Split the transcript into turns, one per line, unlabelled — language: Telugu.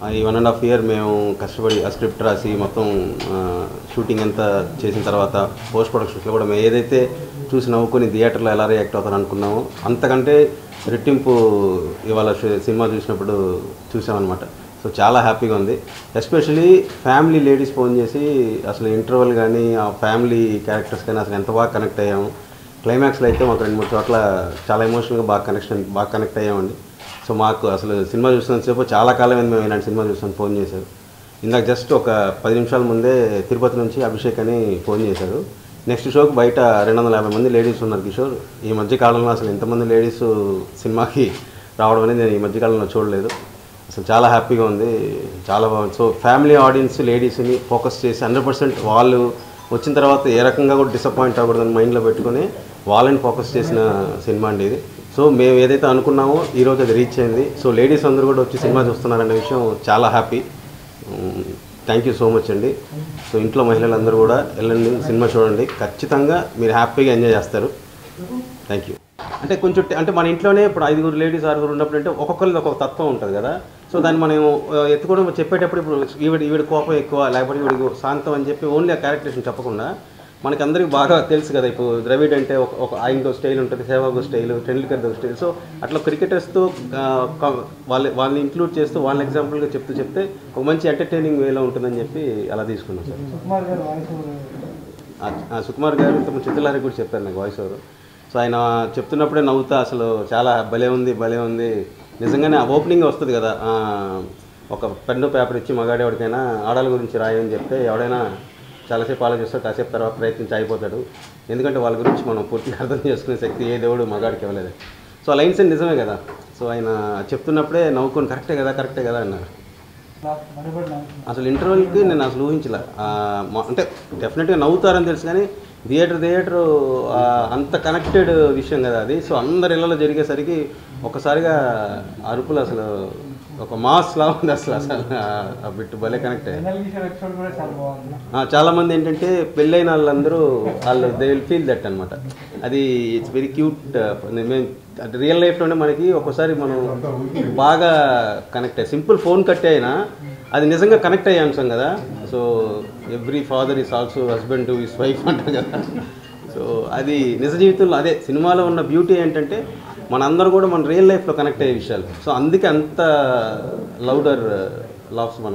ఈ వన్ అండ్ హాఫ్ ఇయర్ మేము కష్టపడి ఆ స్క్రిప్ట్ రాసి మొత్తం ఆ, షూటింగ్ అంతా చేసిన తర్వాత పోస్ట్ ప్రొడక్షన్స్లో కూడా మేము ఏదైతే చూసి నవ్వుకొని థియేటర్లో ఎలా రియాక్ట్ అవుతారు అనుకున్నామో అంతకంటే రెట్టింపు ఇవాళ ష- సినిమా చూసినప్పుడు చూసామన్నమాట సో చాలా హ్యాపీగా ఉంది ఎస్పెషలీ ఫ్యామిలీ లేడీస్ ఫోన్ చేసి అసలు ఇంటర్వెల్ కానీ ఆ ఫ్యామిలీ క్యారెక్టర్స్ కానీ అసలు ఎంత బాగా కనెక్ట్ అయ్యాము క్లైమాక్స్లో అయితే మాకు రెండు మూడు చోట్ల చాలా ఎమోషనల్గా బాగా కనెక్షన్ బాగా కనెక్ట్ అయ్యామండి సో మాకు అసలు సినిమా చూసినంతసేపు చాలా కాలం మేము ఇలాంటి సినిమా చూస్తాను ఫోన్ చేశారు ఇందాక జస్ట్ ఒక పది నిమిషాల ముందే తిరుపతి నుంచి అభిషేక్ అని ఫోన్ చేశారు నెక్స్ట్ షోకి బయట రెండు వందల యాభై మంది లేడీస్ ఉన్నారు కిషోర్ ఈ మధ్య కాలంలో అసలు ఎంతమంది లేడీస్ సినిమాకి రావడం అనేది నేను ఈ మధ్య కాలంలో చూడలేదు అసలు చాలా హ్యాపీగా ఉంది చాలా బాగుంది సో ఫ్యామిలీ ఆడియన్స్ లేడీస్ని ఫోకస్ చేసి హండ్రెడ్ పర్సెంట్ వాళ్ళు వచ్చిన తర్వాత ఏ రకంగా కూడా డిసప్పాయింట్ అవ్వకూడదని మైండ్లో పెట్టుకొని వాళ్ళని ఫోకస్ చేసిన సినిమా అండి ఇది సో మేము ఏదైతే అనుకున్నామో ఈరోజు అది రీచ్ అయింది సో లేడీస్ అందరూ కూడా వచ్చి సినిమా చూస్తున్నారనే విషయం చాలా happy thank you so much అండి సో ఇంట్లో మహిళలందరూ కూడా వెళ్ళండి సినిమా చూడండి ఖచ్చితంగా మీరు హ్యాపీగా ఎంజాయ్ చేస్తారు థ్యాంక్ యూ అంటే కొంచెం ట- అంటే మన ఇంట్లోనే ఇప్పుడు ఐదుగురు లేడీస్ ఆరుగురు ఉన్నప్పుడు అంటే ఒక్కొక్కరిది ఒక్కొక్క తత్వం ఉంటుంది కదా సో దాన్ని మనం ఆ, ఎత్తుకోవడం చెప్పేటప్పుడు ఇప్పుడు ఈవిడ ఈవిడ కోపం ఎక్కువ లేకపోతే ఈవిడ శాంతం అని చెప్పి ఓన్లీ ఆ క్యారెక్టరేషన్ చెప్పకుండా మనకి అందరికి బాగా తెలుసు కదా ఇప్పుడు ద్రవిడ్ అంటే ఒక ఒక ఆయనతో స్టైల్ ఉంటుంది సేవాగు స్టైల్ టెండూల్కర్తో స్టైల్ సో అట్లా క్రికెటర్స్తో వాళ్ళ వాళ్ళని ఇంక్లూడ్ చేస్తూ వాళ్ళని ఎగ్జాంపుల్గా చెప్తూ చెప్తే ఒక మంచి ఎంటర్టైనింగ్ వేలో ఉంటుందని చెప్పి అలా తీసుకున్నాం సార్
సుకుమార్ గారు వాయిస్
ఆ- ఆ సుకుమార్ గారు ఇంతకు చిత్రలారి కూడా చెప్పారు నాకు వాయిస్ ఓవర్ సో ఆయన చెప్తున్నప్పుడే నవ్వుతా అసలు చాలా భలే ఉంది భలే ఉంది నిజంగానే ఆ ఓపెనింగ్ వస్తుంది కదా ఆ, ఒక పెన్ను పేపర్ ఇచ్చి మగాడేవాడికైనా ఆడాల గురించి రాయని చెప్తే ఎవడైనా చాలాసేపు ఆలోచిస్తాడు కాసేపు తర్వాత ప్రయత్నించి అయిపోతాడు ఎందుకంటే వాళ్ళ గురించి మనం పూర్తిగా అర్థం చేసుకునే శక్తి ఏ దేవుడు మగాడికి ఇవ్వలేదు సో ఆ లైన్స్ నిజమే కదా సో ఆయన చెప్తున్నప్పుడే నవ్వుకొని కరెక్టే కదా కరెక్టే కదా అన్నారు
మడిపడిన
అసలు ఇంటర్వెల్కి నేను అసలు ఊహించలే ఆ, మా- అంటే డెఫినెట్గా నవ్వుతారని తెలుసు కానీ థియేటర్ థియేటర్ అంత కనెక్టెడ్ విషయం కదా అది సో అందరి ఇళ్ళలో జరిగేసరికి ఒకసారిగా అరుపులు అసలు ఒక మాస్ లా ఉంది అసలు అసలు ఆ- ఆ బిట్ భలే కనెక్ట్ అయ్యాయి
ఫైనల్ గీసే ఎపిసోడ్ కూడా చాలా బాగుంది
ఆ, చాలా మంది ఏంటంటే పెళ్ళైన వాళ్ళందరూ వాళ్ళు దే విల్ ఫీల్ దట్ అనమాట అది ఇట్స్ వెరీ క్యూట్ మేము రియల్ లైఫ్లోనే మనకి ఒక్కోసారి మనం బాగా కనెక్ట్ అయ్యి సింపుల్ ఫోన్ కట్ అయినా అది నిజంగా కనెక్ట్ అయ్యే అంశం కదా so every father is also husband to his wife అంటారు కదా సో అది నిజ జీవితంలో అదే సినిమాలో ఉన్న బ్యూటీ ఏంటంటే మనందరూ కూడా మన రియల్ లైఫ్లో కనెక్ట్ అయ్యే విషయాలు సో అందుకే అంత లౌడర్ లవ్స్ మన